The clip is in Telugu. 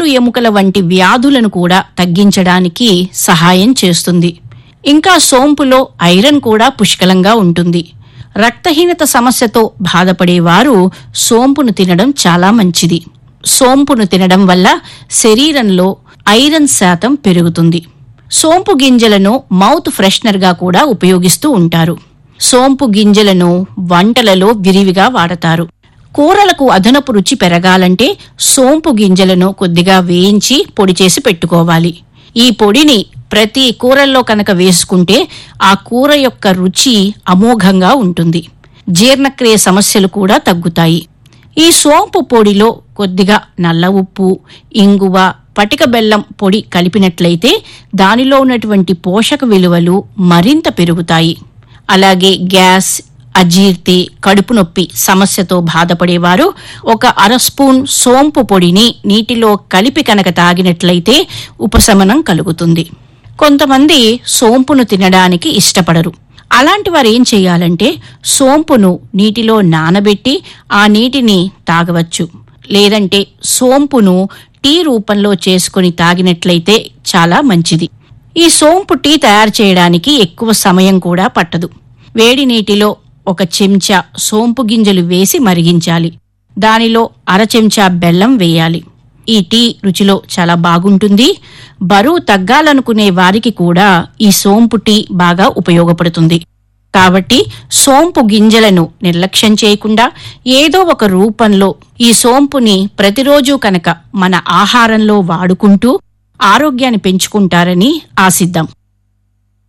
కాళ్ళు ఎముకల వంటి వ్యాధులను కూడా తగ్గించడానికి సహాయం చేస్తుంది ఇంకా సోంపులో ఐరన్ కూడా పుష్కలంగా ఉంటుంది రక్తహీనత సమస్యతో బాధపడేవారు సోంపును తినడం చాలా మంచిది సోంపును తినడం వల్ల శరీరంలో ఐరన్ శాతం పెరుగుతుంది సోంపు గింజలను మౌత్ ఫ్రెషనర్గా కూడా ఉపయోగిస్తూ ఉంటారు సోంపు గింజలను వంటలలో విరివిగా వాడతారు కూరలకు అదనపు రుచి పెరగాలంటే సోంపు గింజలను కొద్దిగా వేయించి పొడి చేసి పెట్టుకోవాలి ఈ పొడిని ప్రతి కూరల్లో కనుక వేసుకుంటే ఆ కూర యొక్క రుచి అమోఘంగా ఉంటుంది జీర్ణక్రియ సమస్యలు కూడా తగ్గుతాయి ఈ సోంపు పొడిలో కొద్దిగా నల్ల ఉప్పు ఇంగువ పటిక బెల్లం పొడి కలిపినట్లయితే దానిలో ఉన్నటువంటి పోషక విలువలు మరింత పెరుగుతాయి అలాగే గ్యాస్ అజీర్తి కడుపు నొప్పి సమస్యతో బాధపడేవారు ఒక అర స్పూన్ సోంపు పొడిని నీటిలో కలిపి కనుక తాగినట్లయితే ఉపశమనం కలుగుతుంది కొంతమంది సోంపును తినడానికి ఇష్టపడరు అలాంటి వారు ఏం చేయాలంటే సోంపును నీటిలో నానబెట్టి ఆ నీటిని తాగవచ్చు లేదంటే సోంపును టీ రూపంలో చేసుకుని తాగినట్లయితే చాలా మంచిది ఈ సోంపు టీ తయారు చేయడానికి ఎక్కువ సమయం కూడా పట్టదు వేడి నీటిలో ఒక చెంచా సోంపు గింజలు వేసి మరిగించాలి దానిలో అర చెంచా బెల్లం వేయాలి ఈ టీ రుచిలో చాలా బాగుంటుంది బరువు తగ్గాలనుకునే వారికి కూడా ఈ సోంపు టీ బాగా ఉపయోగపడుతుంది కాబట్టి సోంపు గింజలను నిర్లక్ష్యం చేయకుండా ఏదో ఒక రూపంలో ఈ సోంపుని ప్రతిరోజు కనుక మన ఆహారంలో వాడుకుంటూ ఆరోగ్యాన్ని పెంచుకుంటారని ఆశిద్దాం